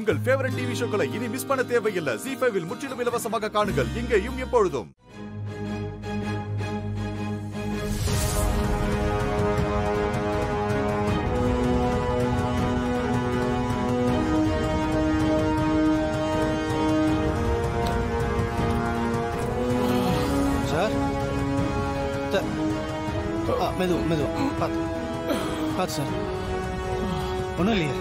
உங்கள் favourite TV ஷோக்களை இனி miss பண்ண தேவையில்லை ஜி ஃபைவில் முற்றிலும் இலவசமாக காணுங்கள் இங்கேயும் எப்பொழுதும் சார் த- ஆ, மெதுவா மெதுவா பார்த்து பார்த்து சார் ஒன்றும் இல்லையே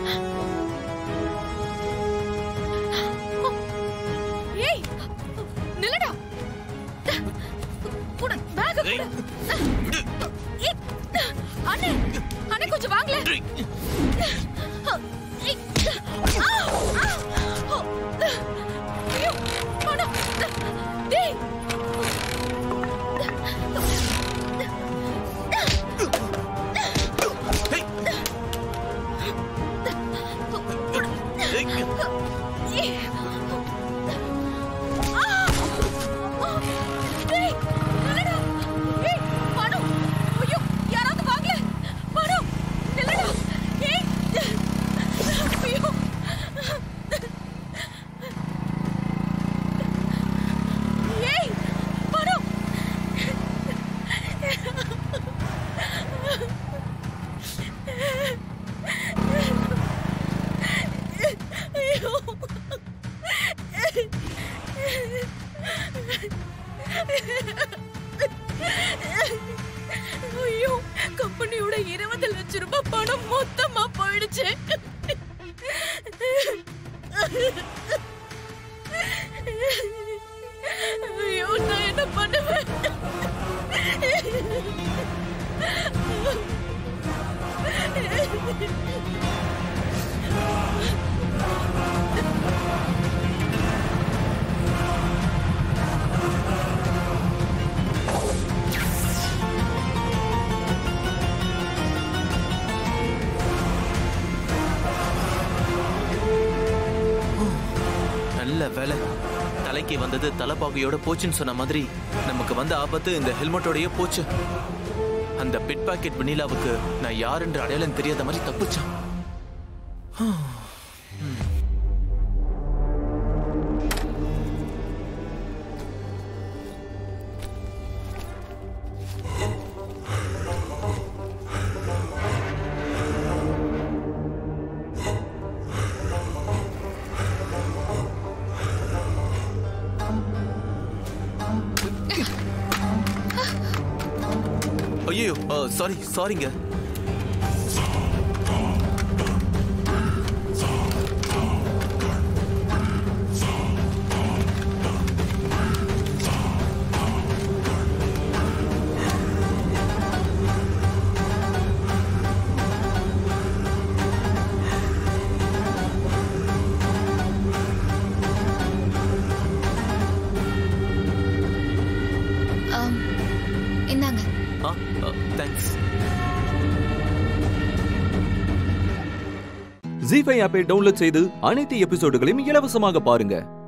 ஏய் நில்லுடா கூட பேக் ஏய் அண்ணே அண்ணே கொஞ்சம் வாங்களே ஏய். ஆ, ஆ. ஐயோ, அண்ணா. டேய். ஏய். ஆ. ஆ. டேய், நில்லுடா. ஏய், பணம். ஐயோ, யாராவது வாங்களே. பணம். நில்லுடா. ஏய். ஐயோ. ஏய், பணம். ஐயோ. ஐயோ கம்பெனியோட இருபது லட்சம் ரூபாய் பணம் மொத்தமா போயிடுச்சு ஐயோ நான் என்ன பண்ணுவேன் நல்ல வேலை தலைக்கு வந்தது தலைப்பாகையோட போச்சுன்னு சொன்ன மாதிரி நமக்கு வந்த ஆபத்து இந்த ஹெல்மெட்டோடயே போச்சு அந்த பிட் பாக்கெட் வெண்ணிலாவுக்கு நான் யார் என்று அடையாளம் தெரியாத மாதிரி தப்பிச்சான் ஐயோ சாரி சாரிங்க ஆம், இந்தாங்க ஆ தேங்க்ஸ் ஜி ஃபைவ் ஆப்பை டவுன்லோட் செய்து அனைத்து எபிசோடுகளையும் இலவசமாக பாருங்க